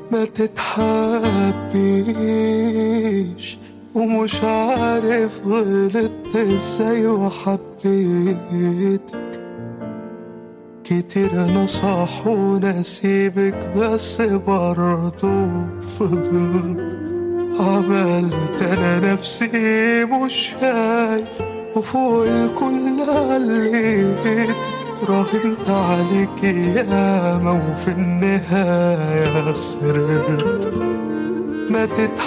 ما تتحبيش ومش عارف غلطت ازاي وحبيتك كتير انا صح ونسيبك بس برضو فضلت عملت انا نفسي مش شايف وفوق الكل عليتك راهنت عليك ياما وفي النهاية خسرت ما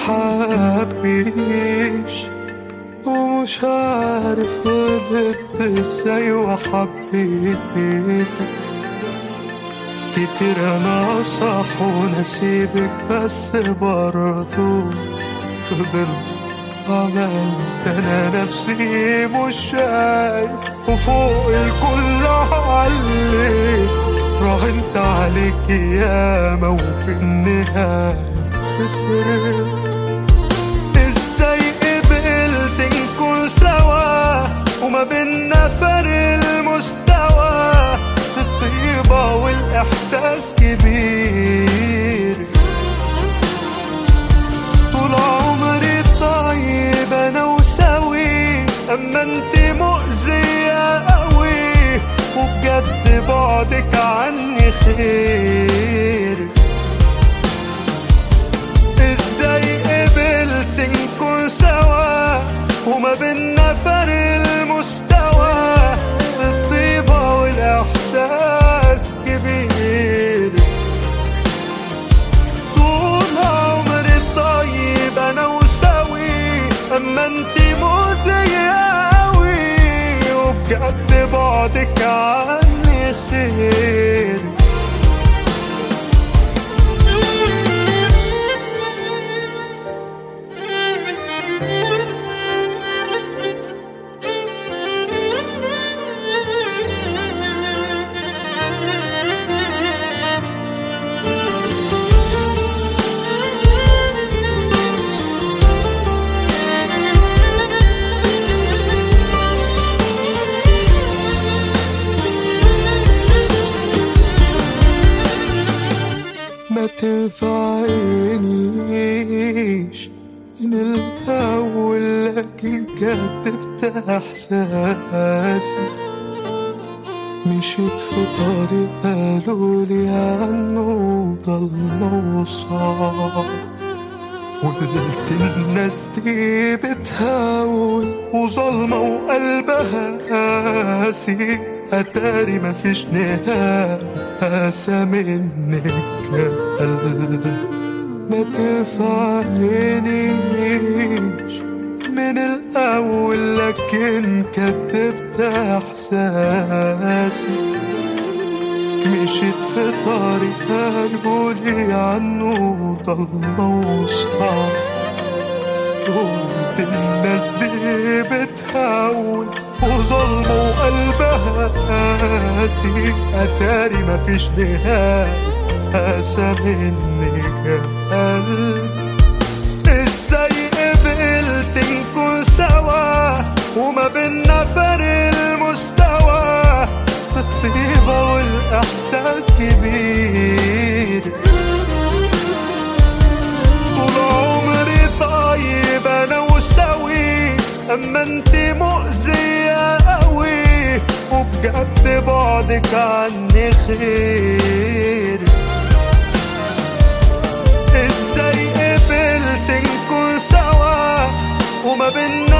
تتحبيش ومش عارف غلطت ازاي وحبيتك كتير انا صح ونسيبك بس برضو فضلت عملت انا نفسي مش شايف وفوق الكل عليك راهنت عليك ياما وفي النهاية خسرت ازاي قبلت نكون سوا وما بينا فرق المستوى في الطيبة والإحساس كبير طول عمري طيب أنا وسوي أما أنت مؤذية قوي وبجد بعدك عني خير ازاي قبلت نكون سوا وما بينا فرق المستوى الطيبة والإحساس كبير طول عمري طيب أنا وسوي أما أنت مؤذية أوي وبجد بعدك عني خير ما تنفعنيش من الأول لكن كتبت إحساسي مشيت في طريق قالولي عنه ضلمة وصعب وقلت الناس دي بتهاول وظلمة وقلبها قاسي أتاري مفيش نهاية قاسى منك قلب ما تفعلنيش من الأول لكن كتبت إحساسي مشيت في طريق قالولي عنه ضلمة وصعب قلت الناس دي بتهاول وظلمة وقلبها قاسي أتاري مفيش نهاية قاسى منك يا قلب ازاي قبلت نكون سوا وما بينا فرق المستوى في الطيبة والإحساس كبير طول عمري طيب أنا وسوي أما أنت مؤذية قوي وبجد بعدك عني خير ازاي قبلت نكون سوا وما بينا